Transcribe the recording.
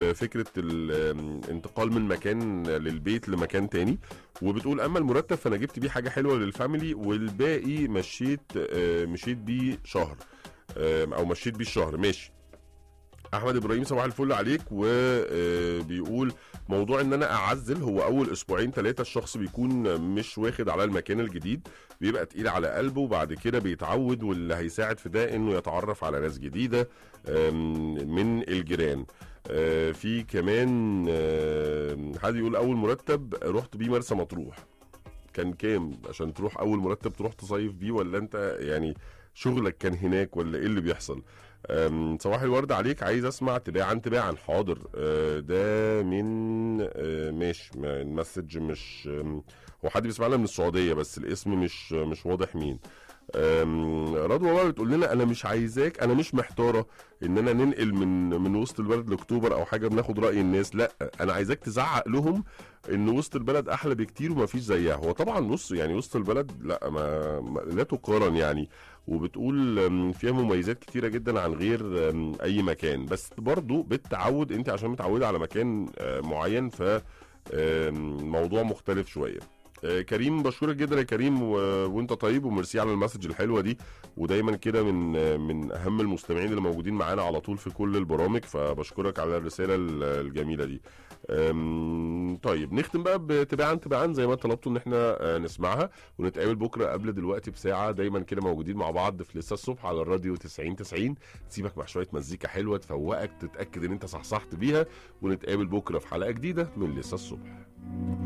فكره الانتقال من مكان للبيت لمكان تاني وبتقول اما المرتب فانا جبت بيه حاجه حلوه للفاميلي والباقي مشيت آه، مشيت بيه شهر آه، او مشيت بيه الشهر ماشي احمد ابراهيم صباح الفل عليك وبيقول موضوع ان انا اعزل هو اول اسبوعين ثلاثه الشخص بيكون مش واخد على المكان الجديد بيبقى تقيل على قلبه وبعد كده بيتعود واللي هيساعد في ده انه يتعرف على ناس جديده آم، من الجيران آه، في كمان آم، حد يقول اول مرتب رحت بيه مرسى مطروح كان كام عشان تروح اول مرتب تروح تصيف بيه ولا انت يعني شغلك كان هناك ولا ايه اللي بيحصل أم، صباح الورد عليك عايز اسمع تباعا تباعا حاضر أه، ده من أه، ماشي ما- المسج مش أم، هو حد بيسمعنا من السعوديه بس الاسم مش مش واضح مين أم، رضوى بقى بتقول لنا انا مش عايزاك انا مش محتاره ان انا ننقل من من وسط البلد لاكتوبر او حاجه بناخد راي الناس لا انا عايزاك تزعق لهم ان وسط البلد احلى بكتير وما فيش زيها هو طبعا بص يعني وسط البلد لا ما, ما لا تقارن يعني وبتقول أم، فيها مميزات كتيره جدا عن غير أم، اي مكان بس برضو بالتعود انت عشان متعوده على مكان آه، معين ف أم، موضوع مختلف شويه آه، كريم بشكرك جدا يا كريم و... وانت طيب وميرسي على المسج الحلوه دي ودايما كده من آه، من اهم المستمعين اللي موجودين معانا على طول في كل البرامج فبشكرك على الرساله ال- الجميله دي أم، طيب نختم بقى بتباعا تباعا زي ما طلبتوا ان احنا آه، نسمعها ونتقابل بكره قبل دلوقتي بساعه دايما كده موجودين مع بعض في لسه الصبح على الراديو 90 90 تسيبك مع شويه مزيكا حلوه تفوقك تتاكد ان انت صحصحت بيها ونتقابل بكره في حلقه جديده من لسه الصبح